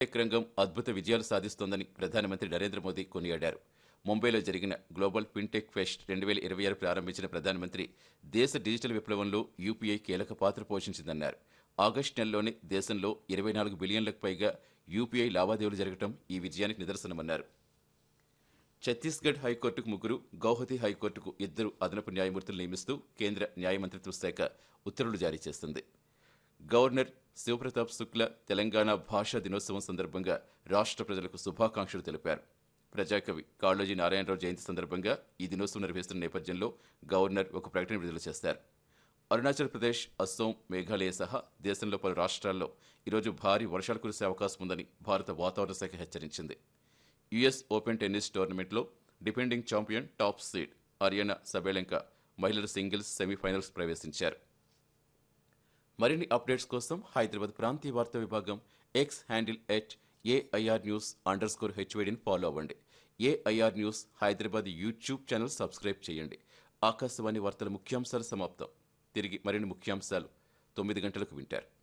tech రంగం అద్భుత విజయాలు సాధిస్తోందని ప్రధానమంత్రి నరేంద్ర మోదీ కొనియాడారు ముంబైలో జరిగిన గ్లోబల్ ఫిన్టెక్ ఫెస్ట్ రెండు వేల ఇరవై ఆరు ప్రారంభించిన ప్రధానమంత్రి దేశ డిజిటల్ విప్లవంలో యూపీఐ కీలక పాత్ర పోషించిందన్నారు ఆగస్టు నెలలోనే దేశంలో ఇరవై నాలుగు బిలియన్లకు పైగా యూపీఐ లావాదేవీలు జరగడం ఈ విజయానికి నిదర్శనమన్నారు ఛత్తీస్గఢ్ హైకోర్టుకు ముగ్గురు గౌహతి హైకోర్టుకు ఇద్దరు అదనపు న్యాయమూర్తులు నియమిస్తూ కేంద్ర న్యాయ మంత్రిత్వ శాఖ ఉత్తర్వులు జారీ చేస్తుంది గవర్నర్ శివప్రతాప్ శుక్ల తెలంగాణ భాషా దినోత్సవం సందర్భంగా రాష్ట్ర ప్రజలకు శుభాకాంక్షలు తెలిపారు ప్రజాకవి కాళోజీ నారాయణరావు జయంతి సందర్భంగా ఈ దినోత్సవం నిర్వహిస్తున్న నేపథ్యంలో గవర్నర్ ఒక ప్రకటన విడుదల చేశారు అరుణాచల్ ప్రదేశ్ అస్సోం మేఘాలయ సహా దేశంలో పలు రాష్ట్రాల్లో ఈరోజు భారీ వర్షాలు కురిసే అవకాశం ఉందని భారత వాతావరణ శాఖ హెచ్చరించింది యుఎస్ ఓపెన్ టెన్నిస్ టోర్నమెంట్లో defending champion top seed Aryna Sabalenka మహిళల సింగిల్స్ సెమీఫైనల్స్ ప్రవేశించారు మరిన్ని అప్డేట్స్ కోసం హైదరాబాద్ ప్రాంతీయ వార్తా విభాగం X handle at AIR news underscore హెచ్వైడిని ఫాలో అవ్వండి AIR news Hyderabad YouTube channel subscribe చేయండి ఆకాశవాణి వార్తల ముఖ్యాంశాలు సమాప్తం తిరిగి మరిన్ని ముఖ్యాంశాలు తొమ్మిది గంటలకు వింటారు